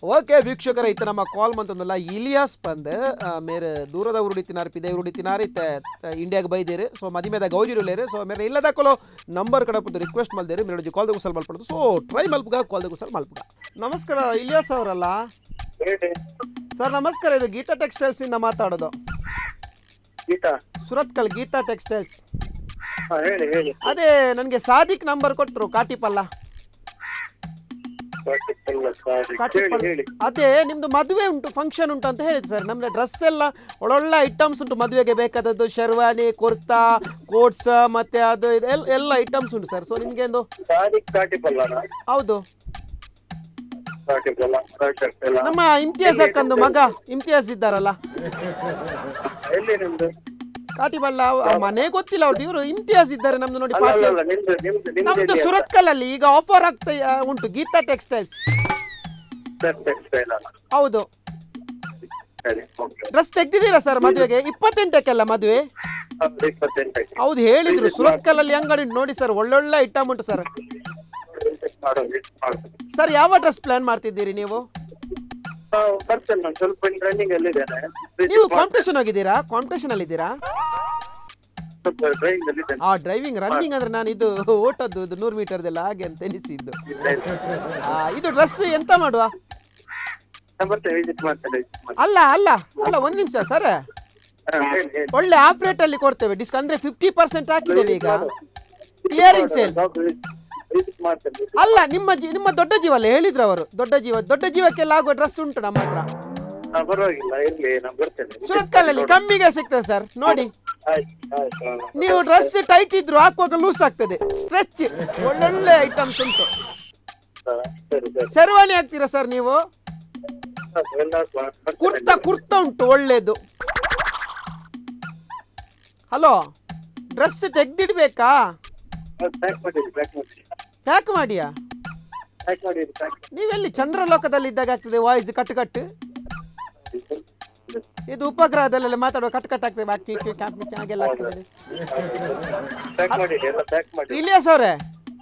Okay ವೀಕ್ಷಕರ ಇತ್ತ ನಮ್ಮ ಕಾಲ್ ಮಂತಂದಲ್ಲ ಇಲಿಯಾಸ್ ಬಂದು ಮೇರೆ ದೂರದ ಉರುಡಿತಿನಾರು ಪಿದೆ ಉರುಡಿತಿನಾರು ಇತ್ತ ಇಂಡಿಯಾಗೆ ಬೈದೇರು ಸೊ ಮದಿಮೆದ ಗೌಜಿರುಲೇರು ಸೊ ಮೇರೆ ಇಲ್ಲದ ಕೊಲೋ ನಂಬರ್ ಕಡಪದ್ದು ರಿಕ್ವೆಸ್ಟ್ ಮಲ್ದೇರು ಮೇರೆ ಕಾಲ್ದ ಕುಸಲ್ ಮಲ್ಪಡೋದು ಸೊ ಟ್ರೈ ಮಲ್ಪುಗ ಕಾಲ್ದ ಕುಸಲ್ ಮಲ್ಪುಗ ನಮಸ್ಕಾರ ಇಲಿಯಾಸ್ ಅವರಲ್ಲ ಹೇಳಿ ಸರ್ ನಮಸ್ಕಾರ ಇದು ಗೀತಾ ಟೆಕ್ಸ್ಟೈಲ್ಸ್ ಇಂದ ಮಾತಾಡೋದು ಗೀತಾ ಸುರತ್ಕಲ್ ಗೀತಾ ಟೆಕ್ಸ್ಟೈಲ್ಸ್ ಹಾ ಹೇಳಿ ಹೇಳಿ ಅದೇ ನನಗೆ ಸಾದಿಕ್ ನಂಬರ್ ಕೊಟ್ಟರು ಕಾಟಿಪಲ್ಲ ಕಾಟಿಪಲ್ಲ ಸಾರಿ. ಹೇಳಿ ಕಾಟಿಪಲ್ಲ ಹೇಳಿ ಅದೇ ನಿಮ್ದು ಮದುವೆ ಉಂಟು ಫಂಕ್ಷನ್ ಉಂಟು ಅಂತ ಹೇಳಿದ್ರು ಸರ್ ನಮ್ದು ಡ್ರೆಸ್ ಎಲ್ಲ ಒಳ್ಳೊಳ್ಳೆ ಐಟಮ್ಸ್ ಉಂಟು ಮದುವೆಗೆ ಬೇಕಾದದ್ದು ಶರ್ವಾನಿ ಕುರ್ತಾ ಕೋಟ್ಸ್ ಮತ್ತೆ ಅದು ಇದು ಎಲ್ಲ ಎಲ್ಲ ಐಟಮ್ಸ್ ಉಂಟು ಸರ್ ಸೊ ನಿಮ್ಗೆ ಒಂದು ಸಾರಿ ಕಾಟಿಪಲ್ಲನ ಹೌದು ಕಾಟಿಪಲ್ಲ ಕಾಟಿಪಲ್ಲ ನಮ್ಮ ಇಮ್ತಿಯಾಸ್ ಅಕ್ಕಂದು ಮಗ ಇಮ್ತಿಯಾಸ್ ಇದ್ದಾರಲ್ಲ ಎಲ್ಲಿ ನಿಮ್ದು ಕಾಟಿಬಲ್ಲ ಆ ಮನೆ ಗೊತ್ತಿಲ್ಲ ಅವ್ರದ್ದು ಇವರು ಇಮ್ತಿಯಾಸ್ ಇದ್ದಾರೆ ನಮ್ದು ನೋಡಿ ಅಲ್ಲ ಪಾರ್ಟಿ ಅಲ್ಲ ಅಲ್ಲ ನಿಮ್ದು ನಿಮ್ದು ನಿಮ್ದು ನಮ್ದು ಇದೆಯಾ? ಸುರತ್ಕಲ್ ಅಲ್ಲಿ ಈಗ ಆಫರ್ ಆಗ್ತಾ ಆ, ಉಂಟು ಗೀತಾ ಟೆಕ್ಸ್ಟೈಲ್ಸ್ Dress textile ಅಲ್ಲ? ಹೌದು ಸರಿ ಓಕೆ ಡ್ರೆಸ್ ತೆಗ್ದಿದ್ದೀರಾ ಸರ್ ಮದುವೆಗೆ ಇಪ್ಪತ್ತೆಂಟಕ್ಕೆಲ್ಲ ಮದುವೆ ಹೌದು, ಇಪ್ಪತ್ತೆಂಟಕ್ಕೆ ಹೌದು ಹೇಳಿದ್ರು ಸುರತ್ಕಲ್ ಅಲ್ಲಿ ಅಂಗಡಿ ಉಂಟು ನೋಡಿ ಸರ್ ಒಳ್ಳೊಳ್ಳೆ ಐಟಮ್ ಉಂಟು ಸರ್ ಮಾಡೋದು ಇದು ಮಾಡೋದು ಸರ್ ಯಾವ ಡ್ರೆಸ್ ಪ್ಲಾನ್ ಮಾಡ್ತಿದ್ದೀರಿ ನೀವು ನಾವು ಬರ್ತೇನೆ ನಾನು ಸ್ವಲ್ಪ ರನ್ನಿಂಗ್ ಅಲ್ಲಿ ಇದ್ದೇನೆ ನೀವು ಕಾಂಪಿಟೇಷನ್ ಹೋಗಿದ್ದೀರಾ ಕಾಂಪಿಟೇಷನ್ ಅಲ್ಲಿ ಇದ್ದೀರಾ ಸ್ವಲ್ಪ ಡ್ರೈವಿಂಗ್ ಅಲ್ಲಿ ಇದ್ದೇನೆ ಆ ಡ್ರೈವಿಂಗ್ ರನ್ನಿಂಗ್ ಅಂದ್ರೆ ನಾನು ಇದು ಓಟದ್ದು ಇದು ನೂರು ಮೀಟರ್ದೆಲ್ಲ ಹಾಗೆ ಅಂತ ಎನಿಸಿದ್ದು ಆ, ಇದು ಡ್ರೆಸ್ ಎಂತ ಮಾಡುವ ನಾನು ಬರ್ತೇನೆ ವಿಸಿಟ್ ಮಾಡ್ತೇನೆ visit ಮಾಡ್ತೇನೆ. ಅಲ್ಲ ಅಲ್ಲ ಅಲ್ಲ ಒಂದ್ ನಿಮಿಷ ಸರ್ ಹಾ, ಹೇಳಿ ಹೇಳಿ ಒಳ್ಳೆ ಆಫ್ ರೇಟ್ ಅಲ್ಲಿ ಕೊಡ್ತೇವೆ ಡಿಸ್ಕ್ ಅಂದ್ರೆ ಫಿಫ್ಟಿ ಪರ್ಸೆಂಟ್ ಹಾಕಿದ್ದೇವೆ ಈಗ ಕ್ಲಿಯರಿಂಗ್ ಸೇಲ್ ವಿಸಿಟ್ ಮಾಡ್ತೇನೆ ಅಲ್ಲ ನಿಮ್ಮ ಜೀ ನಿಮ್ಮ ದೊಡ್ಡ ಜೀವ ಅಲ್ಲ ಹೇಳಿದ್ರು ಅವರು ದೊಡ್ಡ ಜೀವ ದೊಡ್ಡ ಜೀವಕ್ಕೆಲ್ಲ ಆಗುವ ಡ್ರೆಸ್ ಉಂಟು ನಮ್ಮ ಹತ್ರ ಹಾ, ಪರವಾಗಿಲ್ಲ ಇರ್ಲಿ ನಾನು ಬರ್ತೇನೆ ಸುರತ್ಕಲ್ಲಲ್ಲಿ ಕಮ್ಮಿಗೆ ಸಿಗ್ತದೆ ಸರ್ ನೋಡಿ ಆಯ್ತು ಆಯ್ತು ಹಾ. ನೀವು ಡ್ರೆಸ್ ಟೈಟ್ ಇದ್ರು ಹಾಕುವಾಗ ಲೂಸ್ ಆಗ್ತದೆ ಸ್ಟ್ರೆಚ್ ಒಳ್ಳೊಳ್ಳೆ ಐಟಮ್ಸ್ ಉಂಟು ಹಾ, ಸರಿ ಸರಿ ಶರ್ವಾಣಿ ಹಾಕ್ತೀರಾ ಸರ್ ನೀವು ಹಾ, ಎಲ್ಲ ಬರ್ತೇನೆ. ಕುರ್ತಾ ಕುರ್ತಾ ಉಂಟು ಒಳ್ಳೇದು ಹಲೋ ಡ್ರೆಸ್ ತೆಗ್ದಿಡ್ಬೇಕಾ ಹಾ, ಪ್ಯಾಕ್ ಮಾಡಿಡಿ ಪ್ಯಾಕ್ ಮಾಡಿ ಪ್ಯಾಕ್ ಮಾಡಿಯಾ ಪ್ಯಾಕ್ ಮಾಡಿಡಿ ಪ್ಯಾಕ್ ನೀವೆಲ್ಲಿ ಚಂದ್ರಲೋಕದಲ್ಲಿ ಇದ್ದಾಗ ಆಗ್ತದೆ ವಾಯ್ಸ್ ಕಟ್ಟು ಕಟ್ಟು ಇದು ಉಪಗ್ರಹದಲ್ಲೆಲ್ಲ ಮಾತಾಡುವ ಕಟ್ ಕಟ್ ಆಗ್ತದೆ ಬಾಕಿ ಕಿ- ಕ್ಯಾಪ್ ಮಿಚ್ ಹಾಗೆಲ್ಲ ಆಗ್ತದೆ ಪ್ಯಾಕ್ ಮಾಡಿಡಿ ಎಲ್ಲ ಪ್ಯಾಕ್ ಮಾಡಿ ಇಲಿಯಾಸ್ ಅವರೇ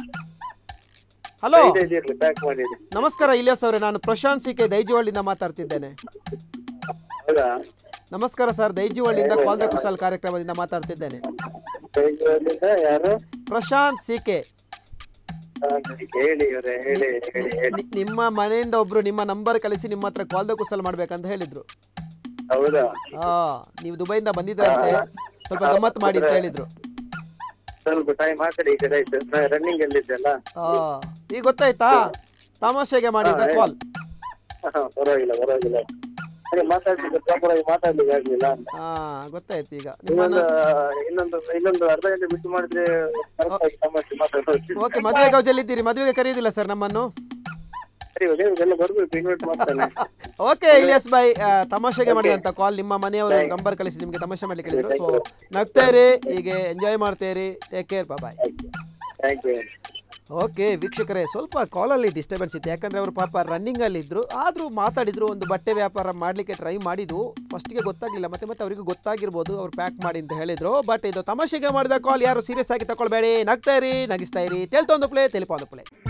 ಹಲೋ ಐದು ಐದು ಇರ್ಲಿ ಪ್ಯಾಕ್ ಮಾಡಿಡಿ ನಮಸ್ಕಾರ ಇಲಿಯಾಸ್ ಅವರೇ ನಾನು ಪ್ರಶಾಂತ್ ಸಿ ಕೆ ದೈಜಿವಳ್ಳಿಯಿಂದ ಮಾತಾಡ್ತಿದ್ದೇನೆ ಹೌದಾ ನಮಸ್ಕಾರ ಸರ್ ದೈಜಿವಳ್ಳಿಯಿಂದ ಕಾಲ್ದ ಕುಶಲ್ ಕಾರ್ಯಕ್ರಮದಿಂದ ಮಾತಾಡ್ತಿದ್ದೇನೆ ಬೆಂಗಳೂರಿನಿಂದ ಯಾರು ಪ್ರಶಾಂತ್ ಸಿ ಕೆ ಹಾ, ಹೇಳಿ ಇವರೇ ಹೇಳಿ ಹೇಳಿ ಹೇಳಿ ನಿಮ್ಮ ಮನೆಯಿಂದ ಒಬ್ರು ನಿಮ್ಮ ನಂಬರ್ ಕಳಿಸಿ ನಿಮ್ಮ ಹತ್ರ ಕಾಲ್ದ ಕುಶಲ್ ಮಾಡ್ಬೇಕಂತ ಹೇಳಿದ್ರು ಹೌದಾ ಹಾ ನೀವು ದುಬೈಯಿಂದ ಬಂದಿದ್ರಂತೆ ಸ್ವಲ್ಪ ಗಮ್ಮತ್ ಮಾಡಿ ಅಂತ ಹೇಳಿದ್ರು ಸ್ವಲ್ಪ ಟೈಮ್ ಆ ಕಡೆ ಈ ಕಡೆ ಆಯ್ತು ರನ್ನಿಂಗ್ ಅಲ್ಲಿ ಇದ್ದಲ್ಲ ಹಾ ಈಗ ಗೊತ್ತಾಯ್ತಾ ತಮಾಷೆಗೆ ಮಾಡಿದ್ದ ಕಾಲ್ ಹಾ, ಪರವಾಗಿಲ್ಲ ಪರವಾಗಿಲ್ಲ ಹಾಗೆ ಮಾತಾಡ್ಲಿಕ್ಕೆ ಪ್ರಾಪರ್ ಆಗಿ ಮಾತಾಡ್ಲಿಕ್ಕೆ ಆಗ್ಲಿಲ್ಲ ಅಂತ ಹಾ ಗೊತ್ತಾಯ್ತು ಈಗ ನಿಮ್ಮ ಇನ್ನೊಂದು ಇನ್ನೊಂದು ಇನ್ನೊಂದು ಅರ್ಧ ಗಂಟೆ ಬಿಟ್ಟು ಮಾಡಿದ್ರೆ correct ಆಗಿ ಸಮಸ್ಯೆ ಮಾತಾಡೋದು ಓಕೆ ಮದುವೆ ಗೌಜಲ್ಲಿ ಇದ್ದೀರಿ ಮದುವೆಗೆ ಕರೆಯುವುದಿಲ್ಲ ಸರ್ ನಮ್ಮನ್ನು ಸರಿ ಎಲ್ಲ ಬರ್ಬೇಕು ಇನ್ವೈಟ್ ಮಾಡ್ತಾನೆ ಓಕೆ ಇಲಿಯಾಸ್ ಬಾಯ್ ಆ, ತಮಾಷೆಗೆ ಮಾಡಿದಂತ ಕಾಲ್ ನಿಮ್ಮ ಮನೆಯವರು ನಂಬರ್ ಕಳಿಸಿ ನಿಮಗೆ ತಮಾಷೆ ಮಾಡ್ಲಿಕ್ಕೆ ಹೇಳಿದ್ರು ಸೊ ನಗ್ತೇರಿ ಹೀಗೆ ಎಂಜಾಯ್ ಮಾಡ್ತೇರಿ take care bye thank you okay ವೀಕ್ಷಕರೇ ಸ್ವಲ್ಪ ಕಾಲಲ್ಲಿ ಡಿಸ್ಟರ್ಬೆನ್ಸ್ ಇತ್ತು ಯಾಕಂದ್ರೆ ಅವರು ಪಾಪ ರನ್ನಿಂಗ್ ಅಲ್ಲಿ ಇದ್ರು ಆದ್ರೂ ಮಾತಾಡಿದ್ರು ಒಂದು ಬಟ್ಟೆ ವ್ಯಾಪಾರ ಮಾಡ್ಲಿಕ್ಕೆ ಟ್ರೈ ಮಾಡಿದ್ದು ಫಸ್ಟ್ಗೆ ಗೊತ್ತಾಗ್ಲಿಲ್ಲ ಮತ್ತೆ ಮತ್ತೆ ಅವರಿಗೆ ಗೊತ್ತಾಗಿರ್ಬೋದು ಅವ್ರು ಪ್ಯಾಕ್ ಮಾಡಿ ಅಂತ ಹೇಳಿದ್ರು ಬಟ್ ಇದು ತಮಾಷೆಗೆ ಮಾಡಿದ ಕಾಲ್ ಯಾರು ಸೀರಿಯಸ್ ಆಗಿ ತಗೊಳ್ಬೇಡಿ ನಗ್ತಾ ಇರಿ ನಗಿಸ್ತಾ ಇರಿ ತೆಲ್ತೊಂದು ಪ್ಲೇ ತೆಲಿಪೊಂದು ಪ್ಲೇ